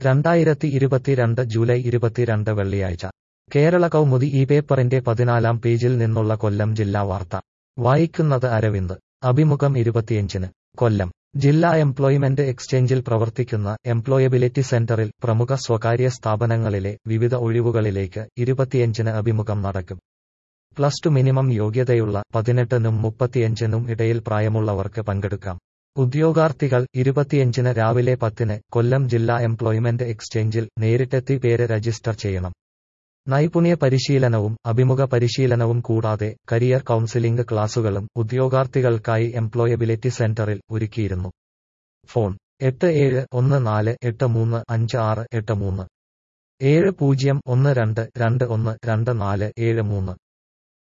രണ്ടായിരത്തി ഇരുപത്തിരണ്ട് ജൂലൈ ഇരുപത്തിരണ്ട് വെള്ളിയാഴ്ച കേരള കൗമുദി ഈ പേപ്പറിന്റെ പതിനാലാം പേജിൽ നിന്നുള്ള കൊല്ലം ജില്ലാ വാർത്ത വായിക്കുന്നത് അരവിന്ദ് അഭിമുഖം ഇരുപത്തിയഞ്ചിന് കൊല്ലം ജില്ലാ എംപ്ലോയ്മെന്റ് എക്സ്ചേഞ്ചിൽ പ്രവർത്തിക്കുന്ന എംപ്ലോയബിലിറ്റി സെന്ററിൽ പ്രമുഖ സ്വകാര്യ സ്ഥാപനങ്ങളിലെ വിവിധ ഒഴിവുകളിലേക്ക് ഇരുപത്തിയഞ്ചിന് അഭിമുഖം നടക്കും പ്ലസ് ടു മിനിമം യോഗ്യതയുള്ള പതിനെട്ടിനും മുപ്പത്തിയഞ്ചിനും ഇടയിൽ പ്രായമുള്ളവർക്ക് പങ്കെടുക്കാം ഉദ്യോഗാർത്ഥികൾ ഇരുപത്തിയഞ്ചിന് രാവിലെ പത്തിന് കൊല്ലം ജില്ലാ എംപ്ലോയ്മെന്റ് എക്സ്ചേഞ്ചിൽ നേരിട്ടെത്തി പേര് രജിസ്റ്റർ ചെയ്യണം നൈപുണ്യ പരിശീലനവും അഭിമുഖ പരിശീലനവും കൂടാതെ കരിയർ കൗൺസിലിംഗ് ക്ലാസുകളും ഉദ്യോഗാർത്ഥികൾക്കായി എംപ്ലോയബിലിറ്റി സെന്ററിൽ ഒരുക്കിയിരുന്നു ഫോൺ എട്ട് ഏഴ് ഒന്ന് നാല് എട്ട് മൂന്ന് അഞ്ച് ആറ് എട്ട് മൂന്ന് ഏഴ് പൂജ്യം ഒന്ന് രണ്ട് രണ്ട് ഒന്ന് രണ്ട് നാല് ഏഴ് മൂന്ന്